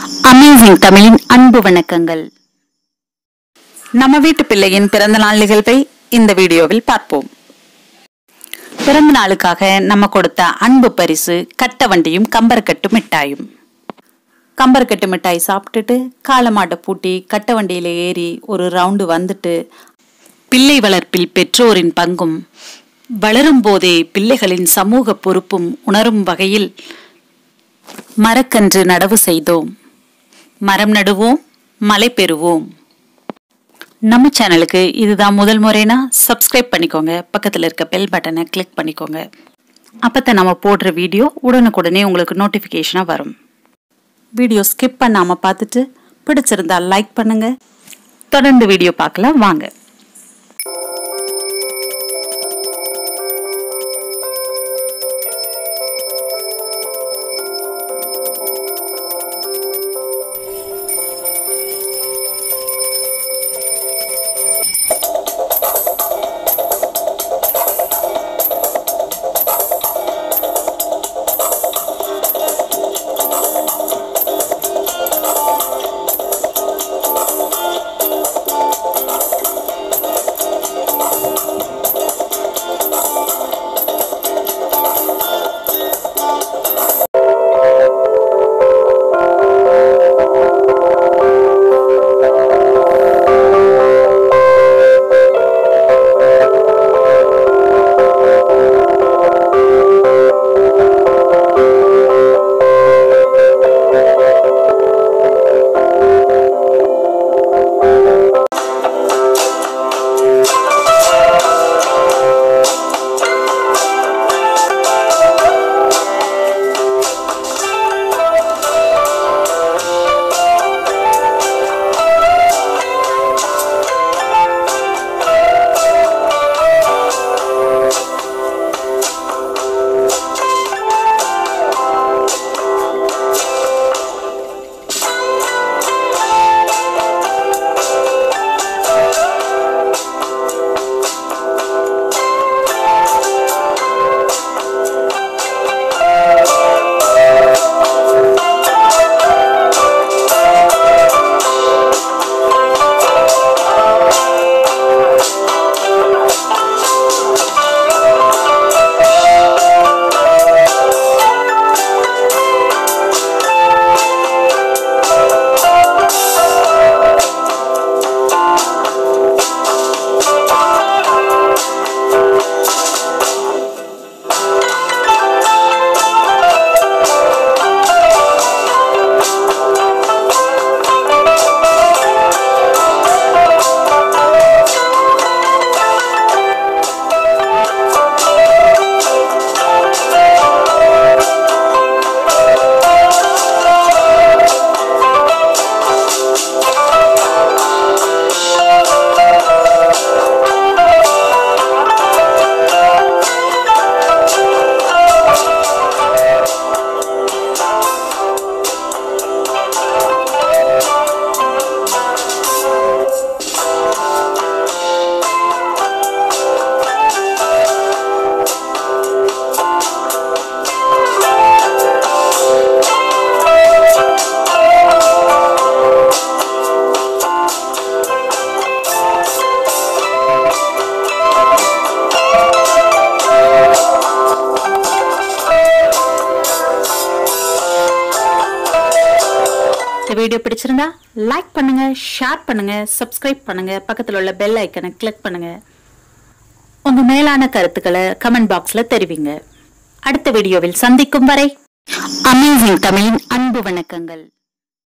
amazing தமிழின் அன்பு வணக்கங்கள் நம்ம வீட்டு பிள்ளையின் பிறந்த நாள் நிகழ்வை இந்த வீடியோவில் பார்ப்போம் பிறந்த நாளுக்காக நம்ம கொடுத்த அன்பு பரிசு கட்ட வண்டியும் கம்பரக்கட்டு மிட்டாயும் கம்பரக்கட்டு மிட்டாய் சாப்பிட்டுட்டு காலமாட்டை பூட்டி கட்ட வண்டியில ஏறி ஒரு ரவுண்டு வந்துட்டு பிள்ளை வளர்ப்பில் பெற்றோரின் பங்கும் வளரும் போதே பிள்ளைகளின் சமூக பொறுப்பும் உணரும் வகையில் மரக்கன்று நடவு செய்தோம் மரம் நடுவோம் மழை பெறுவோம் நம்ம சேனலுக்கு இதுதான் முதல் முறைனா சப்ஸ்கிரைப் பண்ணிக்கோங்க பக்கத்தில் இருக்க பெல் பட்டனை கிளிக் பண்ணிக்கோங்க அப்போ நம்ம போடுற வீடியோ உடனுக்குடனே உங்களுக்கு நோட்டிஃபிகேஷனாக வரும் வீடியோ ஸ்கிப் பண்ணாமல் பார்த்துட்டு பிடிச்சிருந்தா லைக் பண்ணுங்க தொடர்ந்து வீடியோ பார்க்கலாம் வாங்க இந்த வீடியோ பிடிச்சிருந்தா லைக் பண்ணுங்க ஷேர் பண்ணுங்க சப்ஸ்கிரைப் பண்ணுங்க பக்கத்தில் உள்ள பெல் ஐக்கனை கிளிக் பண்ணுங்க உங்க மேலான கருத்துக்களை கமெண்ட் பாக்ஸ்ல தெரிவிங்க அடுத்த வீடியோவில் சந்திக்கும் வரை அமேசிங் தமிழின் அன்பு வணக்கங்கள்